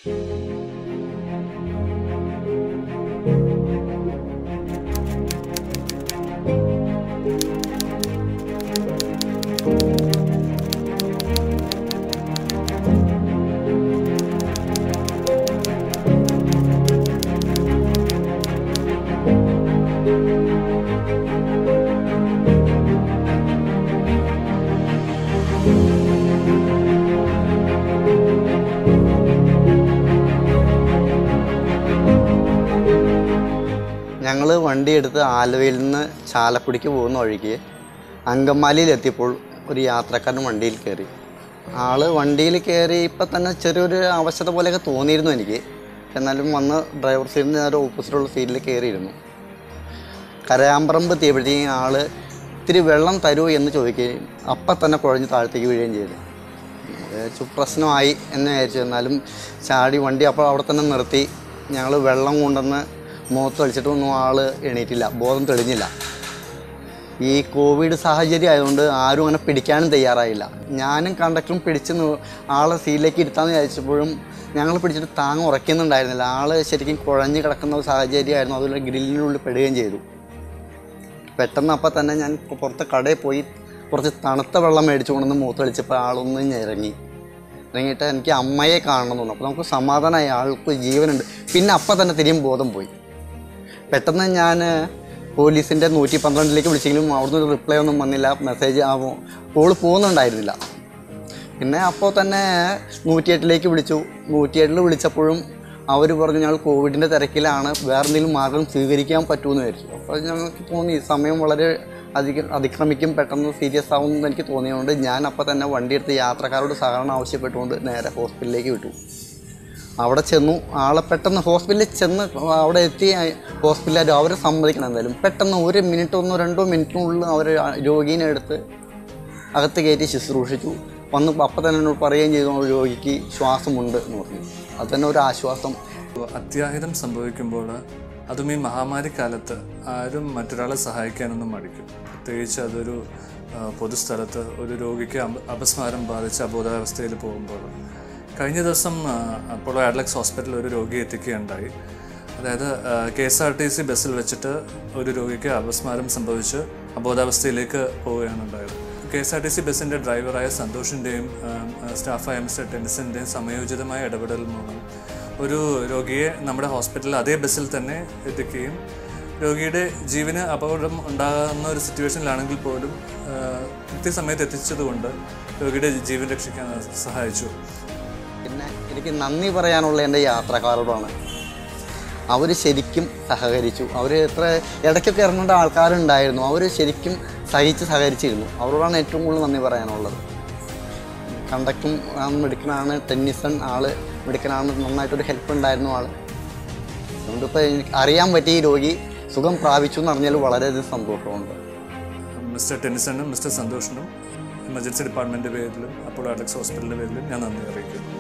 ഞങ്ങൾ വണ്ടിയെടുത്ത് ആലുവയിൽ നിന്ന് ചാലക്കുടിക്ക് പോകുന്ന വഴിക്ക് അങ്കമാലിയിൽ എത്തിയപ്പോൾ ഒരു യാത്രക്കാരൻ വണ്ടിയിൽ കയറി ആള് വണ്ടിയിൽ കയറി ഇപ്പം തന്നെ ചെറിയൊരു അവശത പോലെയൊക്കെ തോന്നിയിരുന്നു എനിക്ക് എന്നാലും വന്ന് ഡ്രൈവർ സീറ്റിന് നേരെ ഓപ്പോസിറ്റുള്ള സീറ്റിൽ കയറിയിരുന്നു കരയാമ്പറമ്പ് എത്തിയപ്പോഴത്തേക്കും ആള് ഇത്തിരി വെള്ളം തരുമോ എന്ന് ചോദിക്കുകയും അപ്പം തന്നെ കുഴഞ്ഞ് താഴത്തേക്ക് വീഴുകയും ചെയ്തു വിചാരിച്ചു പ്രശ്നമായി എന്ന് വിചാരിച്ചു എന്നാലും ചാടി വണ്ടി അപ്പോൾ അവിടെ തന്നെ നിർത്തി ഞങ്ങൾ വെള്ളം കൊണ്ടുവന്ന് മുഖത്ത് കളിച്ചിട്ടൊന്നും ആൾ എണീറ്റില്ല ബോധം തെളിഞ്ഞില്ല ഈ കോവിഡ് സാഹചര്യം ആയതുകൊണ്ട് ആരും അങ്ങനെ പിടിക്കാനും തയ്യാറായില്ല ഞാനും കണ്ടക്ടറും പിടിച്ച് നി- ആളെ സീറ്റിലേക്ക് ഇരുത്താമെന്ന് വിചാരിച്ചപ്പോഴും ഞങ്ങൾ പിടിച്ചിട്ട് താങ്ങ് ഉറയ്ക്കുന്നുണ്ടായിരുന്നില്ല ആൾ ശരിക്കും കുഴഞ്ഞ് കിടക്കുന്ന ഒരു സാഹചര്യമായിരുന്നു അതുപോലെ ഗ്രില്ലിനുള്ളിൽ പെടുകയും ചെയ്തു പെട്ടെന്ന് അപ്പം തന്നെ ഞാൻ പുറത്ത് കടയിൽ പോയി കുറച്ച് തണുത്ത വെള്ളം മേടിച്ചു കൊണ്ടുവന്ന് മൂത്ത് കളിച്ചപ്പോൾ ആളൊന്ന് ഞെരങ്ങി ഇറങ്ങിയിട്ട് എനിക്ക് അമ്മയെ കാണണം തോന്നുന്നു അപ്പോൾ നമുക്ക് സമാധാനമായി ആൾക്ക് ജീവനുണ്ട് പിന്നെ അപ്പം തന്നെ തിരിയും ബോധം പോയി പെട്ടെന്ന് ഞാൻ പോലീസിൻ്റെ നൂറ്റി പന്ത്രണ്ടിലേക്ക് വിളിച്ചെങ്കിലും അവിടുന്ന് ഒരു റിപ്ലൈ ഒന്നും വന്നില്ല മെസ്സേജ് ആ കോൾ പോകുന്നുണ്ടായിരുന്നില്ല പിന്നെ അപ്പോൾ തന്നെ നൂറ്റിയെട്ടിലേക്ക് വിളിച്ചു നൂറ്റിയെട്ടിൽ വിളിച്ചപ്പോഴും അവർ പറഞ്ഞു ഞങ്ങൾ കോവിഡിൻ്റെ തിരക്കിലാണ് വേറെ എന്തെങ്കിലും മാർഗം സ്വീകരിക്കാൻ പറ്റുമെന്ന് വിചാരിച്ചു അപ്പോൾ ഞങ്ങൾക്ക് തോന്നി സമയം വളരെ അധിക അതിക്രമിക്കും പെട്ടെന്ന് സീരിയസ് ആവുമെന്ന് എനിക്ക് തോന്നിയതുകൊണ്ട് ഞാൻ അപ്പോൾ തന്നെ വണ്ടിയെടുത്ത് യാത്രക്കാരോട് സഹകരണം ആവശ്യപ്പെട്ടുകൊണ്ട് നേരെ ഹോസ്പിറ്റലിലേക്ക് വിട്ടു അവിടെ ചെന്നു ആളെ പെട്ടെന്ന് ഹോസ്പിറ്റലിൽ ചെന്ന് അവിടെ എത്തി ഹോസ്പിറ്റലുകാർ അവരെ സമ്മതിക്കണം എന്തായാലും പെട്ടെന്ന് ഒരു മിനിറ്റ് ഒന്നോ രണ്ടോ മിനിറ്റിനുള്ളിൽ അവർ രോഗീനെ എടുത്ത് അകത്ത് കയറ്റി ശുശ്രൂഷിച്ചു വന്ന് അപ്പം തന്നെ എന്നോട് പറയുകയും ചെയ്തു "ആ രോഗിക്ക് ശ്വാസമുണ്ട് എന്ന് പറഞ്ഞു അത് തന്നെ ഒരു ആശ്വാസം അത്യാഹിതം സംഭവിക്കുമ്പോൾ അതും ഈ മഹാമാരി കാലത്ത് ആരും മറ്റൊരാളെ സഹായിക്കാനൊന്നും മടിക്കും പ്രത്യേകിച്ച് അതൊരു ആ, പൊതുസ്ഥലത്ത് ഒരു രോഗിക്ക് അപ- അപസ്മാരം ബാധിച്ച അബോധാവസ്ഥയിൽ പോകുമ്പോൾ കഴിഞ്ഞ ദിവസം ആ, അപ്പോളോ ആഡ്ലക്സ് ഹോസ്പിറ്റലിൽ ഒരു രോഗിയെ എത്തിക്കുകയുണ്ടായി അതായത് K S R T C ബസ്സിൽ വെച്ചിട്ട് ഒരു രോഗിക്ക് അപസ്മാരം സംഭവിച്ച് അബോധാവസ്ഥയിലേക്ക് പോവുകയാണ് ഉണ്ടായത് K S R T C ബസ്സിൻ്റെ ഡ്രൈവറായ സന്തോഷിൻ്റെയും സ്റ്റാഫായ മിസ്റ്റർ ടെനിസിൻ്റെയും സമയോചിതമായ ഇടപെടൽ മൂലം ഒരു രോഗിയെ നമ്മുടെ ഹോസ്പിറ്റലിൽ അതേ ബസ്സിൽ തന്നെ എത്തിക്കുകയും രോഗിയുടെ ജീവന് അപകടം ഉണ്ടാകുന്ന ഒരു സിറ്റുവേഷനിലാണെങ്കിൽ പോലും ആ, കൃത്യസമയത്ത് എത്തിച്ചതുകൊണ്ട് രോഗിയുടെ ജീവൻ രക്ഷിക്കാൻ സഹായിച്ചു പിന്നെ എനിക്ക് നന്ദി പറയാനുള്ള എൻ്റെ യാത്രക്കാരോടാണ് അവർ ശരിക്കും സഹകരിച്ചു അവർ എത്ര ഇടയ്ക്കൊക്കെ ഇറങ്ങേണ്ട ആൾക്കാരുണ്ടായിരുന്നു അവർ ശരിക്കും സഹിച്ച് സഹകരിച്ചിരുന്നു അവരോടാണ് ഏറ്റവും കൂടുതൽ നന്ദി പറയാനുള്ളത് കണ്ടക്റ്റും മെഡിക്കനാണ് ടെന്നിസൺ ആള് മെഡിക്കനാണ് നന്നായിട്ടൊരു ഹെൽപ്പ് ഉണ്ടായിരുന്നു ആള് അതുകൊണ്ട് ഇപ്പോൾ എനിക്ക് അറിയാൻ പറ്റി ഈ രോഗി സുഖം പ്രാപിച്ചു എന്ന് അറിഞ്ഞാൽ വളരെയധികം സന്തോഷമുണ്ട് മിസ്റ്റർ ടെനിസണും മിസ്റ്റർ സന്തോഷിനും എമർജൻസി ഡിപ്പാർട്ട്മെൻറ്റ് പേരിലും അപ്പോൾ അലക്സ് ഹോസ്പിറ്റലിൻ്റെ പേരിലും ഞാൻ നന്ദി അറിയിക്കുന്നു